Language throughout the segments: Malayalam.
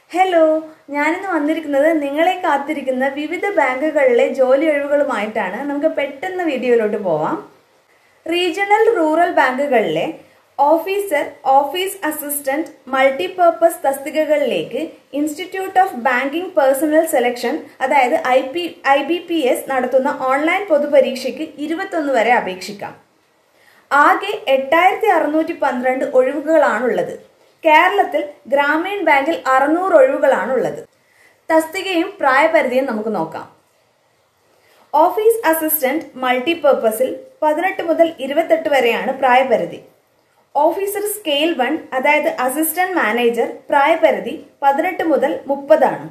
ഹലോ ഞാനിന്ന് വന്നിരിക്കുന്നത് നിങ്ങളെ കാത്തിരിക്കുന്ന വിവിധ ബാങ്കുകളിലെ ജോലി ഒഴിവുകളുമായിട്ടാണ് നമുക്ക് പെട്ടെന്ന് വീഡിയോയിലോട്ട് പോവാം റീജിയണൽ റൂറൽ ബാങ്കുകളിലെ ഓഫീസർ ഓഫീസ് അസിസ്റ്റന്റ് മൾട്ടിപർപ്പസ് തസ്തികകളിലേക്ക് institute of banking personnel selection അതായത് I P I B P S നടത്തുന്ന ഓൺലൈൻ പൊതുപരീക്ഷയ്ക്ക് ഇരുപത്തൊന്ന് വരെ അപേക്ഷിക്കാം ആകെ എട്ടായിരത്തി അറുന്നൂറ്റി പന്ത്രണ്ട് ഒഴിവുകളാണുള്ളത് കേരളത്തിൽ ഗ്രാമീൺ ബാങ്കിൽ അറുന്നൂറ് ഒഴിവുകളാണുള്ളത് തസ്തികയും പ്രായപരിധിയും നമുക്ക് നോക്കാം ഓഫീസ് അസിസ്റ്റന്റ് മൾട്ടിപർപ്പസിൽ പതിനെട്ട് മുതൽ ഇരുപത്തെട്ട് വരെയാണ് പ്രായപരിധി ഓഫീസർ സ്കെയിൽ വൺ അതായത് അസിസ്റ്റന്റ് മാനേജർ പ്രായപരിധി പതിനെട്ട് മുതൽ മുപ്പതാണ്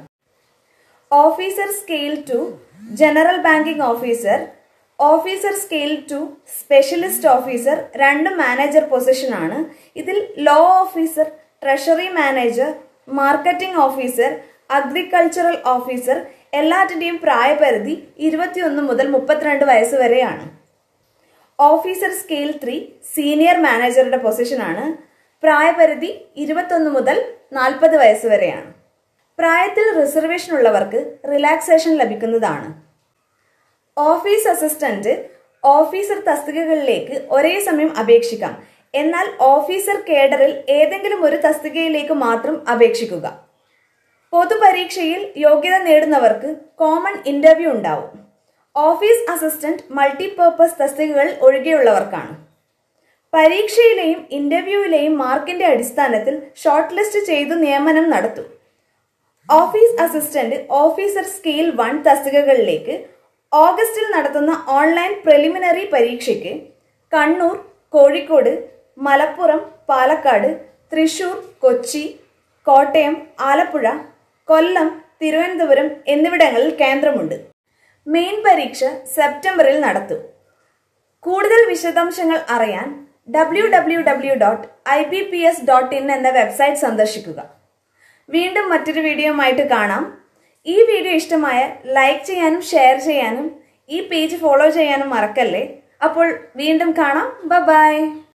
officer scale two general banking officer officer scale two specialist officer രണ്ടും മാനേജർ പൊസിഷനാണ് ഇതിൽ law officer treasury manager marketing officer agricultural officer എല്ലാറ്റിൻ്റെയും പ്രായപരിധി ഇരുപത്തിയൊന്ന് മുതൽ മുപ്പത്തിരണ്ട് വയസ്സ് വരെയാണ് ഓഫീസർ സ്കെയിൽ ത്രീ സീനിയർ മാനേജറുടെ പൊസിഷനാണ് പ്രായപരിധി ഇരുപത്തൊന്ന് മുതൽ നാൽപ്പത് വയസ്സ് വരെയാണ് പ്രായത്തിൽ റിസർവേഷൻ ഉള്ളവർക്ക് റിലാക്സേഷൻ ലഭിക്കുന്നതാണ് ഓഫീസ് അസിസ്റ്റന്റ് ഓഫീസർ തസ്തികകളിലേക്ക് ഒരേ സമയം അപേക്ഷിക്കാം എന്നാൽ ഓഫീസർ കേഡറിൽ ഏതെങ്കിലും ഒരു തസ്തികയിലേക്ക് മാത്രം അപേക്ഷിക്കുക പൊതുപരീക്ഷയിൽ യോഗ്യത നേടുന്നവർക്ക് കോമൺ ഇന്റർവ്യൂ ഉണ്ടാവും ഓഫീസ് അസിസ്റ്റന്റ് മൾട്ടിപർപ്പസ് തസ്തികകൾ ഒഴികെയുള്ളവർക്കാണ് പരീക്ഷയിലെയും ഇന്റർവ്യൂവിലെയും മാർക്കിന്റെ അടിസ്ഥാനത്തിൽ ഷോർട്ട് ലിസ്റ്റ് ചെയ്തു നിയമനം നടത്തും office assistant officer scale one തസ്തികകളിലേക്ക് ഓഗസ്റ്റിൽ നടത്തുന്ന ഓൺലൈൻ പ്രിലിമിനറി പരീക്ഷയ്ക്ക് കണ്ണൂർ കോഴിക്കോട് മലപ്പുറം പാലക്കാട് തൃശൂർ കൊച്ചി കോട്ടയം ആലപ്പുഴ കൊല്ലം തിരുവനന്തപുരം എന്നിവിടങ്ങളിൽ കേന്ദ്രമുണ്ട് മെയിൻ പരീക്ഷ സെപ്റ്റംബറിൽ നടത്തും കൂടുതൽ വിശദാംശങ്ങൾ അറിയാൻ W W W dot I B P S dot in എന്ന വെബ്സൈറ്റ് സന്ദർശിക്കുക വീണ്ടും മറ്റൊരു വീഡിയോയുമായിട്ട് കാണാം ഈ വീഡിയോ ഇഷ്ടമായ ലൈക്ക് ചെയ്യാനും ഷെയർ ചെയ്യാനും ഈ പേജ് ഫോളോ ചെയ്യാനും മറക്കല്ലേ അപ്പോൾ വീണ്ടും കാണാം ബ ബൈ